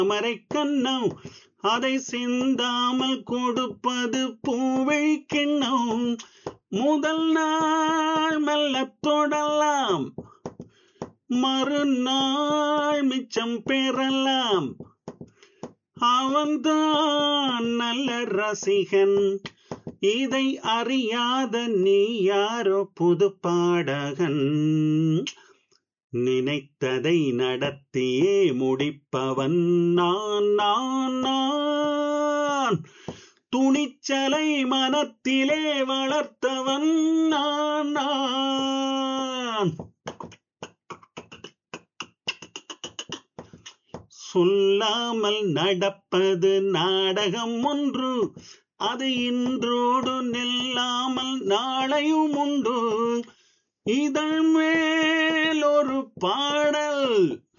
தாமரை கண்ணம் அதை சிந்தாமல் கொடுப்பது பூவழி கிண்ணம் முதல் நாள் மெல்ல தொடலாம் மறுநாள் மிச்சம் பெறலாம் அவன்தான் நல்ல ரசிகன் இதை அறியாத நீ யாரோ புது பாடகன் நினைத்ததை நடத்தியே முடிப்பவன் நான் நான் நான் துணிச்சலை மனத்திலே வளர்த்தவன் நான் நான் சொல்லாமல் நடப்பது நாடகம் ஒன்று அது இன்றோடு நில்லாமல் நாளையும் உண்டு இதழ் மேல் ஒரு பாடல்